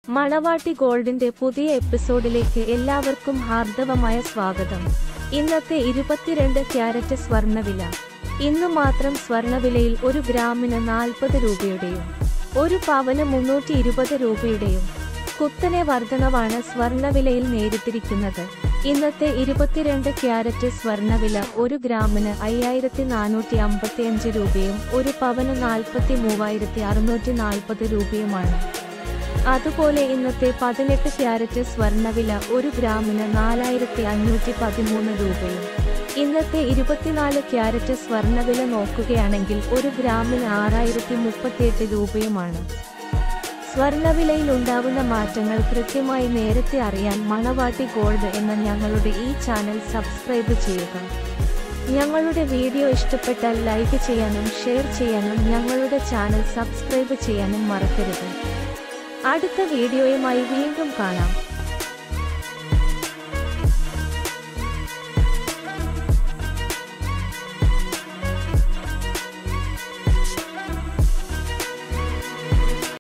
മണവാട്ടി ഗോൾഡിന്റെ പുതിയ എപ്പിസോഡിലേക്ക് എല്ലാവർക്കും ഹാർദവമായ സ്വാഗതം ഇന്നത്തെ ഇരുപത്തിരണ്ട് ക്യാരറ്റ് സ്വർണവില ഇന്ന് മാത്രം സ്വർണവിലയിൽ ഒരു ഗ്രാമിന് നാൽപ്പത് രൂപയുടെയും ഒരു പവന് മുന്നൂറ്റി ഇരുപത് രൂപയുടെയും കുത്തനെ വർധനവാണ് സ്വർണവിലയിൽ നേരിട്ടിരിക്കുന്നത് ഇന്നത്തെ ഇരുപത്തിരണ്ട് ക്യാരറ്റ് സ്വർണവില ഒരു ഗ്രാമിന് അയ്യായിരത്തി നാനൂറ്റി അമ്പത്തിയഞ്ച് രൂപയും ഒരു പവന് നാൽപ്പത്തി മൂവായിരത്തി അറുന്നൂറ്റി നാൽപ്പത് രൂപയുമാണ് അതുപോലെ ഇന്നത്തെ പതിനെട്ട് ക്യാരറ്റ് സ്വർണവില ഒരു ഗ്രാമിന് നാലായിരത്തി അഞ്ഞൂറ്റി പതിമൂന്ന് രൂപയും ഇന്നത്തെ ഇരുപത്തിനാല് ക്യാരറ്റ് സ്വർണവില നോക്കുകയാണെങ്കിൽ ഒരു ഗ്രാമിന് ആറായിരത്തി മുപ്പത്തിയെട്ട് രൂപയുമാണ് സ്വർണവിലയിൽ ഉണ്ടാവുന്ന മാറ്റങ്ങൾ കൃത്യമായി നേരത്തെ അറിയാൻ മണവാട്ടി ഗോൾഡ് എന്ന ഞങ്ങളുടെ ഈ ചാനൽ സബ്സ്ക്രൈബ് ചെയ്യുക ഞങ്ങളുടെ വീഡിയോ ഇഷ്ടപ്പെട്ടാൽ ലൈക്ക് ചെയ്യാനും ഷെയർ ചെയ്യാനും ഞങ്ങളുടെ ചാനൽ സബ്സ്ക്രൈബ് ചെയ്യാനും മറക്കരുത് അടുത്ത വീഡിയോയുമായി വീണ്ടും കാണാം